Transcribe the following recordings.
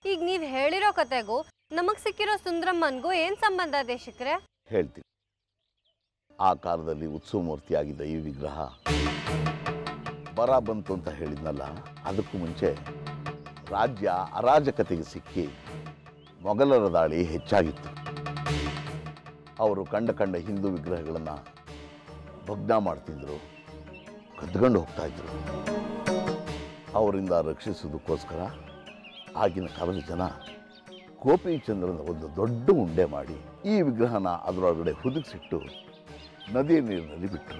ಈಗ ನೀವು ಹೇಳಿರೋ ಕತೆಗೂ ನಮಗ್ ಸಿಕ್ಕಿರೋ ಸುಂದ್ರಮ್ಮನ್ಗೂ ಏನ್ ಸಂಬಂಧ ದೇಶಿಕ್ರೆ ಹೇಳ್ತೀನಿ ಆ ಕಾಲದಲ್ಲಿ ಉತ್ಸವ ಮೂರ್ತಿಯಾಗಿದ್ದ ಈ ವಿಗ್ರಹ ಬರ ಬಂತು ಅಂತ ಹೇಳಿದ್ನಲ್ಲ ಅದಕ್ಕೂ ಮುಂಚೆ ರಾಜ್ಯ ಅರಾಜಕತೆಗೆ ಸಿಕ್ಕಿ ಮೊಘಲರ ದಾಳಿ ಹೆಚ್ಚಾಗಿತ್ತು ಅವರು ಕಂಡ ಕಂಡ ಹಿಂದೂ ವಿಗ್ರಹಗಳನ್ನು ಭಗ್ನ ಮಾಡ್ತಿದ್ರು ಕದ್ಕೊಂಡು ಹೋಗ್ತಾ ಇದ್ರು ಅವರಿಂದ ರಕ್ಷಿಸೋದಕ್ಕೋಸ್ಕರ ಆಗಿನ ಕಾಲದ ಜನ ಗೋಪಿಚಂದ್ರನ ಒಂದು ದೊಡ್ಡ ಉಂಡೆ ಮಾಡಿ ಈ ವಿಗ್ರಹನ ಅದರೊಳಗಡೆ ಹುದುಗಿಸಿಟ್ಟು ನದಿ ನೀರಿನಲ್ಲಿ ಬಿಟ್ಟರು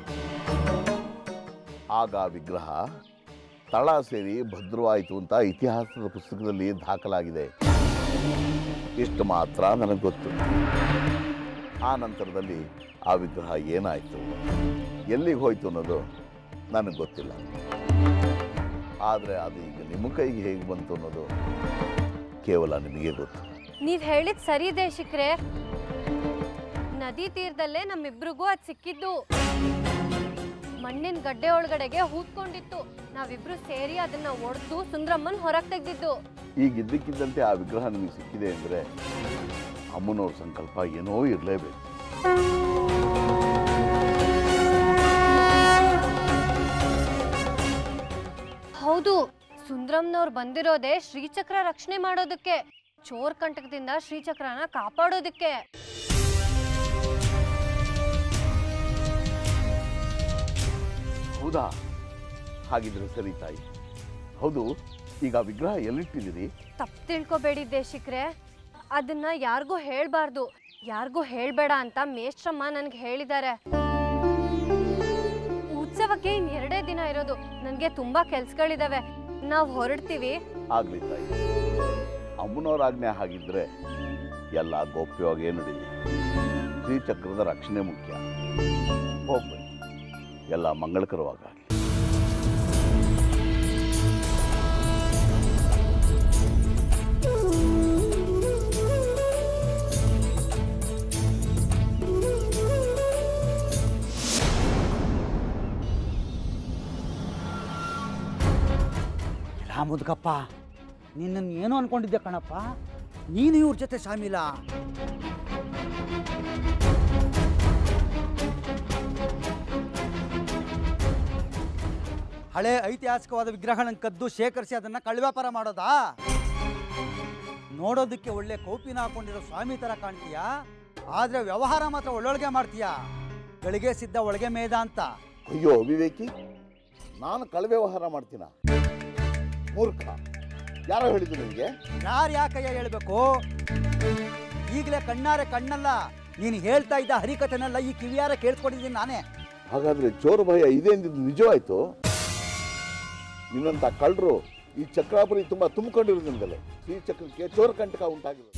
ಆಗ ಆ ವಿಗ್ರಹ ತಳ ಸೇರಿ ಭದ್ರವಾಯಿತು ಅಂತ ಇತಿಹಾಸದ ಪುಸ್ತಕದಲ್ಲಿ ದಾಖಲಾಗಿದೆ ಇಷ್ಟು ಮಾತ್ರ ನನಗೆ ಗೊತ್ತು ಆ ನಂತರದಲ್ಲಿ ಆ ವಿಗ್ರಹ ಏನಾಯಿತು ಎಲ್ಲಿಗೆ ಹೋಯ್ತು ಅನ್ನೋದು ನನಗೆ ಗೊತ್ತಿಲ್ಲ ಆದರೆ ಅದು ಈಗ ನಿಮ್ಮ ಕೈಗೆ ಹೇಗೆ ಬಂತು ಅನ್ನೋದು ಕೇವಲ ನಿಮಗೆ ಗೊತ್ತು ನೀವ್ ಹೇಳಿದ್ ಸರಿ ದೇಶಿಕ್ರೆ ನದಿ ತೀರದಲ್ಲೇ ನಮ್ಮಿಬ್ರಿಗೂ ಅದ್ ಸಿಕ್ಕಿದ್ದು ಮಣ್ಣಿನ ಗಡ್ಡೆ ಒಳಗಡೆಗೆ ಹೂತ್ಕೊಂಡಿತ್ತು ನಾವಿಬ್ರು ಸೇರಿ ಅದನ್ನ ಒಡೆದು ಸುಂದ್ರಮ್ಮನ್ ಹೊರಗ್ ತೆಗ್ದಿದ್ದು ಈಗ ಇದ್ದಕ್ಕಿದ್ದಂತೆ ಆ ವಿಗ್ರಹ ನಿಮಗೆ ಸಿಕ್ಕಿದೆ ಅಂದರೆ ಅಮ್ಮನವ್ರ ಸಂಕಲ್ಪ ಏನೋ ಇರಲೇಬೇಕು ಹೌದು ಸುಂದ್ರಮ್ನವ್ರು ಬಂದಿರೋದೇ ಶ್ರೀಚಕ್ರ ರಕ್ಷಣೆ ಮಾಡೋದಕ್ಕೆ ಚೋರ್ ಕಂಟಕದಿಂದ ಶ್ರೀಚಕ್ರನ ಕಾಪಾಡೋದಕ್ಕೆ ಹೌದಾ ಹಾಗಿದ್ರೆ ಸರಿ ತಾಯಿ ಹೌದು ಈಗ ಆ ವಿಗ್ರಹ ಎಲ್ಲಿಟ್ಟಿದ್ದೀರಿ ತಪ್ಪು ತಿಳ್ಕೊಬೇಡಿ ದೇಶಿಕ್ರೆ ಅದನ್ನ ಯಾರಿಗೂ ಹೇಳ್ಬಾರ್ದು ಯಾರಿಗೂ ಹೇಳ್ಬೇಡ ಅಂತ ಮೇಷ್ಟ್ರಮ್ಮ ನನ್ಗೆ ಹೇಳಿದ್ದಾರೆ ಉತ್ಸವಕ್ಕೆ ಇನ್ ಎರಡೇ ದಿನ ಇರೋದು ನನಗೆ ತುಂಬಾ ಕೆಲ್ಸಗಳಿದಾವೆ ನಾವು ಹೊರಡ್ತೀವಿ ಆಗಲಿ ತಾಯಿ ಅಮ್ಮನವ್ರ ಆಜ್ಞೆ ಹಾಗಿದ್ರೆ ಎಲ್ಲ ಗೋಪ್ಯವಾಗೇ ನಡೀಲಿ ಶ್ರೀಚಕ್ರದ ರಕ್ಷಣೆ ಮುಖ್ಯ ಹೋಗ್ಬನ್ನಿ ಎಲ್ಲ ಮಂಗಳಕರವಾಗಲಿ ಎಲ್ಲ ಮುದ್ಕಪ್ಪ ನಿನ್ನನ್ನು ಏನು ಅನ್ಕೊಂಡಿದ್ದೆ ಕಣಪ್ಪ ನೀನು ಇವ್ರ ಜೊತೆ ಶಾಮಿಲ ಹಳೆ ಐತಿಹಾಸಿಕವಾದ ವಿಗ್ರಹಗಳನ್ನು ಕದ್ದು ಶೇಖರಿಸಿ ಅದನ್ನ ಕಳ್ವ್ಯಾಪಾರ ಮಾಡೋದಾ ನೋಡೋದಕ್ಕೆ ಒಳ್ಳೆ ಕೌಪಿನ ಹಾಕೊಂಡಿರೋ ಸ್ವಾಮಿ ತರ ಕಾಣ್ತೀಯಾ ಆದ್ರೆ ವ್ಯವಹಾರ ಮಾತ್ರ ಒಳ್ಳೊಳಗೆ ಮಾಡ್ತೀಯಾ ಗಳಿಗೆ ಸಿದ್ಧ ಒಳಗೆ ಮೇದ ಅಂತ ಅಯ್ಯೋ ವಿವೇಕಿ ನಾನು ಕಳವೆ ವ್ಯವಹಾರ ಮಾಡ್ತೀನ ಮೂರ್ಖ ಯಾರೋ ಹೇಳಿದ್ರು ನಿನಗೆ ಯಾರು ಯಾಕಯ್ಯ ಹೇಳ್ಬೇಕು ಈಗಲೇ ಕಣ್ಣಾರೆ ಕಣ್ಣಲ್ಲ ನೀನು ಹೇಳ್ತಾ ಇದ್ದ ಹರಿಕಥೆನೆಲ್ಲ ಈ ಕಿವಿಯಾರ ಕೇಳ್ಕೊಂಡಿದ್ದೀನಿ ನಾನೇ ಹಾಗಾದ್ರೆ ಚೋರ ಭಯ ಇದೆ ಅಂದಿದ್ದು ನಿಜವಾಯ್ತು ನಿನ್ನಂತ ಕಳ್ಳರು ಈ ಚಕ್ರಾಪುರಿ ತುಂಬಾ ತುಂಬಿಕೊಂಡಿರೋದ್ರಿಂದಲೇ ಈ ಚಕ್ರಕ್ಕೆ ಚೋರ ಕಂಟಕ ಉಂಟಾಗಿರೋದು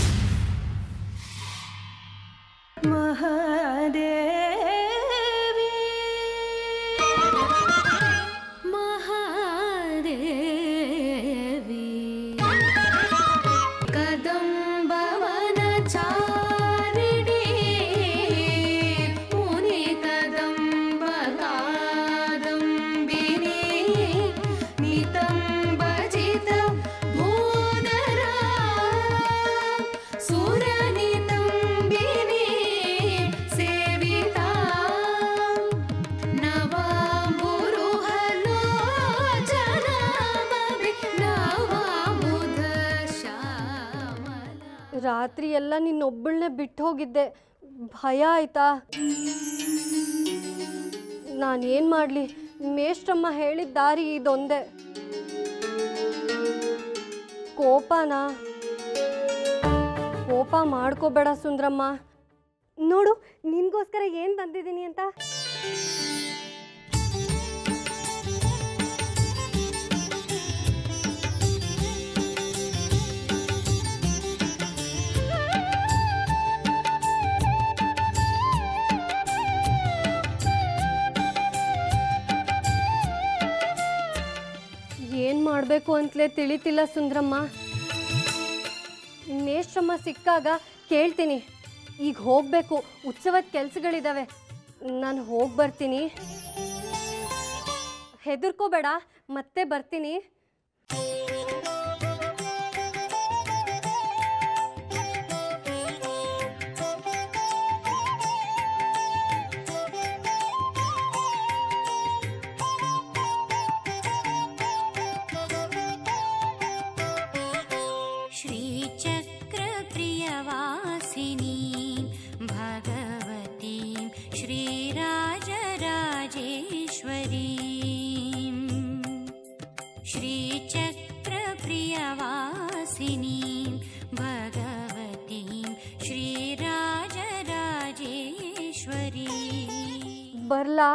ಮಹಾದೇವಿ ಮಹಾದೇವಿ ಕದಂಬವನ ಚಾರಿಣಿ ಮುನಿ ಕದಂಬ ಕಾದಂಬಿನಿ ನಿತಂಬಜಿತ ಭೂಧರ ಸುರನಿತಂಬಿನಿ ಸೇವಿತಾ ನವಾಮುರುಹಲೋಚನಾಮಭಿ ನವಾಮುಧ ಶ್ಯಾಮಲ ರಾತ್ರಿ ಎಲ್ಲ ನಿನ್ನೊಬ್ಬಳನ್ನೇ ಬಿಟ್ಟು ಹೋಗಿದ್ದೆ ಭಯ ಆಯ್ತಾ ನಾನೇನು ಮಾಡಲಿ ಮೇಷ್ಟ್ರಮ್ಮ ಹೇಳಿದ ದಾರಿ ಇದೊಂದೇ ಕೋಪನಾ ಕೋಪ ಮಾಡ್ಕೋಬೇಡ ಸುಂದ್ರಮ್ಮ ನೋಡು ನಿನ್ಗೋಸ್ಕರ ಏನು ತಂದಿದ್ದೀನಿ ಅಂತ ಏನು ಮಾಡಬೇಕು ಅಂತಲೇ ತಿಳಿತಿಲ್ಲ ಸುಂದ್ರಮ್ಮ ಮೇಷ್ಟ್ರಮ್ಮ ಸಿಕ್ಕಾಗ ಕೇಳ್ತೀನಿ ಈಗ ಹೋಗಬೇಕು ಉತ್ಸವದ ಕೆಲಸಗಳಿದ್ದಾವೆ ನಾನು ಹೋಗಿ ಬರ್ತೀನಿ ಹೆದರ್ಕೋಬೇಡ ಮತ್ತೆ ಬರ್ತೀನಿ वासिनीं भगवतीं श्रीराजराजेश्वरी ಬರ್ಲಾ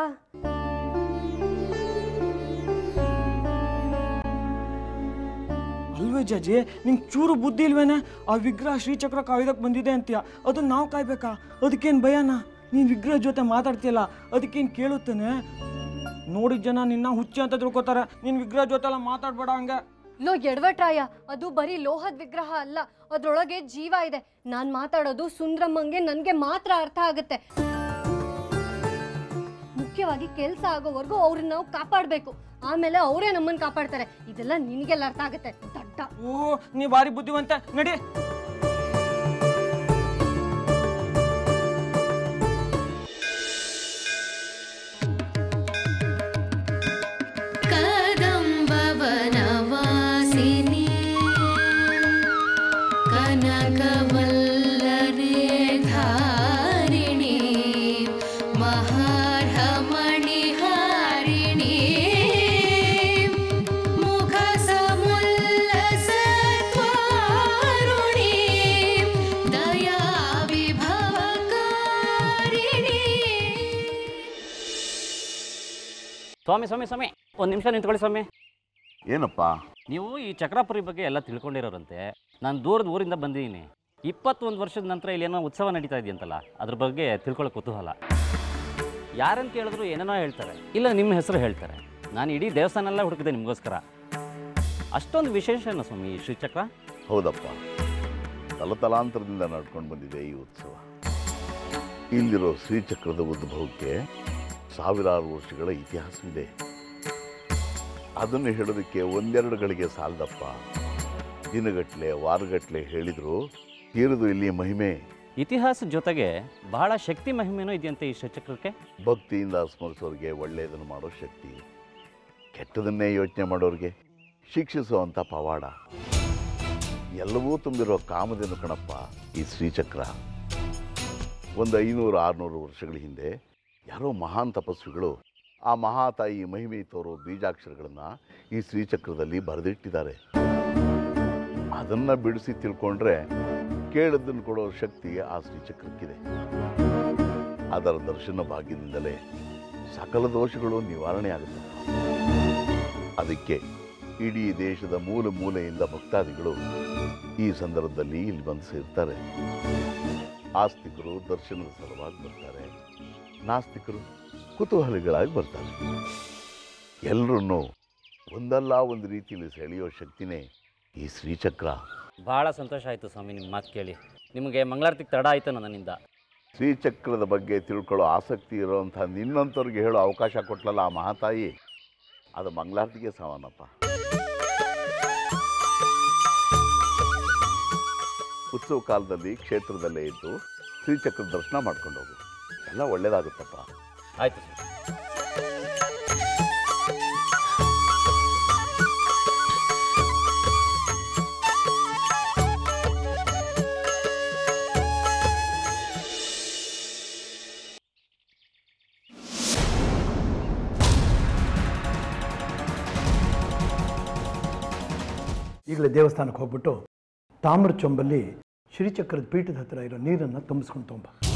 ಅಲ್ವೇ ಜಜ್ಜಿ ನಿಂಗೆ ಚೂರು ಬುದ್ಧಿ ಇಲ್ವೇನೆ ಆ ವಿಗ್ರಹ ಶ್ರೀಚಕ್ರ ಕಾಯ್ದಕ್ಕೆ ಬಂದಿದೆ ಅಂತೀಯ ಅದನ್ನ ನಾವು ಕಾಯ್ಬೇಕಾ ಅದಕ್ಕೇನು ಭಯನಾ ನೀನು ವಿಗ್ರಹ ಜೊತೆ ಮಾತಾಡ್ತೀಯಲ್ಲ ಅದಕ್ಕೇನು ಕೇಳುತ್ತೇನೆ ನೋಡಿದ ಜನ ನಿನ್ನ ಹುಚ್ಚಿ ಅಂತ ತಿಳ್ಕೊತಾರೆ ನೀನು ವಿಗ್ರಹ ಜೊತೆ ಎಲ್ಲ ಮಾತಾಡ್ಬೇಡ ಹಂಗೆ ಲೋ ಎಡವಟ್ರಾಯ ಅದು ಬರೀ ಲೋಹದ ವಿಗ್ರಹ ಅಲ್ಲ ಅದ್ರೊಳಗೆ ಜೀವ ಇದೆ ನಾನ್ ಮಾತಾಡೋದು ಸುಂದ್ರಮ್ಮಂಗೆ ನನ್ಗೆ ಮಾತ್ರ ಅರ್ಥ ಆಗುತ್ತೆ ಮುಖ್ಯವಾಗಿ ಕೆಲಸ ಆಗೋವರೆಗೂ ಅವ್ರನ್ನ ನಾವು ಕಾಪಾಡಬೇಕು ಆಮೇಲೆ ಅವರೇ ನಮ್ಮನ್ನ ಕಾಪಾಡ್ತಾರೆ ಇದೆಲ್ಲ ನಿನಗೆಲ್ಲ ಅರ್ಥ ಆಗುತ್ತೆ ದಡ್ಡ ಓ ನೀ ಭಾರಿ ಬುದ್ಧಿವಂತ ನಡಿ कदम्बवनवासिनी कनकवल्लरे धारिणी महार्हमणिहारिणी मुखसमुल्लसत्वारुणी दयाविभवकारिणी ಸ್ವಾಮಿ ಸ್ವಾಮಿ ಸ್ವಾಮಿ ಒಂದು ನಿಮಿಷ ನಿಂತ್ಕೊಳ್ಳಿ ಸ್ವಾಮಿ ಏನಪ್ಪ ನೀವು ಈ ಚಕ್ರಾಪುರಿ ಬಗ್ಗೆ ಎಲ್ಲ ತಿಳ್ಕೊಂಡಿರೋರಂತೆ ನಾನು ದೂರದ ಊರಿಂದ ಬಂದಿದ್ದೀನಿ ಇಪ್ಪತ್ತೊಂದು ವರ್ಷದ ನಂತರ ಇಲ್ಲೇನೋ ಉತ್ಸವ ನಡೀತಾ ಇದೆಯಂತಲ್ಲ ಅದ್ರ ಬಗ್ಗೆ ತಿಳ್ಕೊಳ್ಳೋ ಕುತೂಹಲ ಯಾರನ್ನು ಕೇಳಿದ್ರು ಏನೇನೋ ಹೇಳ್ತಾರೆ ಇಲ್ಲ ನಿಮ್ಮ ಹೆಸರು ಹೇಳ್ತಾರೆ ನಾನು ಇಡೀ ದೇವಸ್ಥಾನ ಎಲ್ಲ ಹುಡುಕಿದೆ ನಿಮಗೋಸ್ಕರ ಅಷ್ಟೊಂದು ವಿಶೇಷನ ಸ್ವಾಮಿ ಈ ಶ್ರೀಚಕ್ರ ಹೌದಪ್ಪ ತಲತಲಾಂತರದಿಂದ ನಡ್ಕೊಂಡು ಬಂದಿದೆ ಈ ಉತ್ಸವ ಇಲ್ಲಿರೋ ಶ್ರೀಚಕ್ರದ ಉದ್ಭವಕ್ಕೆ ಸಾವಿರಾರು ವರ್ಷಗಳ ಇತಿಹಾಸವಿದೆ ಅದನ್ನು ಹೇಳೋದಕ್ಕೆ ಒಂದೆರಡು ಗಳಿಗೆ ಸಾಲದಪ್ಪ ದಿನಗಟ್ಲೆ ವಾರಗಟ್ಲೆ ಹೇಳಿದ್ರು ತೀರದು ಇಲ್ಲಿ ಮಹಿಮೆ ಇತಿಹಾಸದ ಜೊತೆಗೆ ಬಹಳ ಶಕ್ತಿ ಮಹಿಮೆನೂ ಇದೆಯಂತೆ ಈ ಶ್ರೀಚಕ್ರಕ್ಕೆ ಭಕ್ತಿಯಿಂದ ಸ್ಮರಿಸೋರಿಗೆ ಒಳ್ಳೆಯದನ್ನು ಮಾಡೋ ಶಕ್ತಿ ಕೆಟ್ಟದನ್ನೇ ಯೋಚನೆ ಮಾಡೋರಿಗೆ ಶಿಕ್ಷಿಸುವಂಥ ಪವಾಡ ಎಲ್ಲವೂ ತುಂಬಿರೋ ಕಾಮಧೇನು ಕಣಪ್ಪ ಈ ಶ್ರೀಚಕ್ರ ಒಂದು ಐನೂರು ಆರುನೂರು ವರ್ಷಗಳ ಹಿಂದೆ ಯಾರೋ ಮಹಾನ್ ತಪಸ್ವಿಗಳು ಆ ಮಹಾತಾಯಿ ಮಹಿಮೆ ತೋರೋ ಬೀಜಾಕ್ಷರಗಳನ್ನು ಈ ಶ್ರೀಚಕ್ರದಲ್ಲಿ ಬರೆದಿಟ್ಟಿದ್ದಾರೆ ಅದನ್ನು ಬಿಡಿಸಿ ತಿಳ್ಕೊಂಡ್ರೆ ಕೇಳದ್ದನ್ನು ಕೊಡೋ ಶಕ್ತಿ ಆ ಶ್ರೀಚಕ್ರಕ್ಕಿದೆ ಅದರ ದರ್ಶನ ಭಾಗ್ಯದಿಂದಲೇ ಸಕಲ ದೋಷಗಳು ನಿವಾರಣೆ ಆಗುತ್ತೆ ಅದಕ್ಕೆ ಇಡೀ ದೇಶದ ಮೂಲೆ ಮೂಲೆಯಿಂದ ಭಕ್ತಾದಿಗಳು ಈ ಸಂದರ್ಭದಲ್ಲಿ ಇಲ್ಲಿ ಬಂದು ಸೇರ್ತಾರೆ ಆಸ್ತಿಕರು ದರ್ಶನದ ಸಲುವಾಗಿ ಬರ್ತಾರೆ ನಾಸ್ತಿಕರು ಕುತೂಹಲಿಗಳಾಗಿ ಬರ್ತಾರೆ ಎಲ್ಲರನ್ನೂ ಒಂದಲ್ಲ ಒಂದು ರೀತಿಯಲ್ಲಿ ಸೆಳೆಯೋ ಶಕ್ತಿನೇ ಈ ಶ್ರೀಚಕ್ರ ಭಾಳ ಸಂತೋಷ ಆಯಿತು ಸ್ವಾಮಿ ನಿಮ್ಮ ಮಾತು ಕೇಳಿ ನಿಮಗೆ ಮಂಗಳಾರತಿಗೆ ತಡ ಆಯಿತು ನನ್ನಿಂದ ಶ್ರೀಚಕ್ರದ ಬಗ್ಗೆ ತಿಳ್ಕೊಳ್ಳೋ ಆಸಕ್ತಿ ಇರೋವಂಥ ನಿನ್ನಂಥವ್ರಿಗೆ ಹೇಳೋ ಅವಕಾಶ ಕೊಟ್ಲಲ್ಲ ಆ ಮಹಾತಾಯಿ ಅದು ಮಂಗಳಾರತಿಗೆ ಸಮಾನಪ್ಪ ಉತ್ಸವ ಕಾಲದಲ್ಲಿ ಕ್ಷೇತ್ರದಲ್ಲೇ ಇದ್ದು ಶ್ರೀಚಕ್ರ ದರ್ಶನ ಮಾಡ್ಕೊಂಡು ಹೋಗು ಎಲ್ಲ ಒಳ್ಳೇದಾಗುತ್ತಪ್ಪ ಆಯಿತು ಸರ್ ಈಗಲೇ ದೇವಸ್ಥಾನಕ್ಕೆ ಹೋಗ್ಬಿಟ್ಟು ತಾಮ್ರ ಚೊಂಬಲ್ಲಿ ಶ್ರೀಚಕ್ರದ ಪೀಠದ ಹತ್ರ ಇರೋ ನೀರನ್ನು ತುಂಬಿಸ್ಕೊಂಡು ತೊಂಬ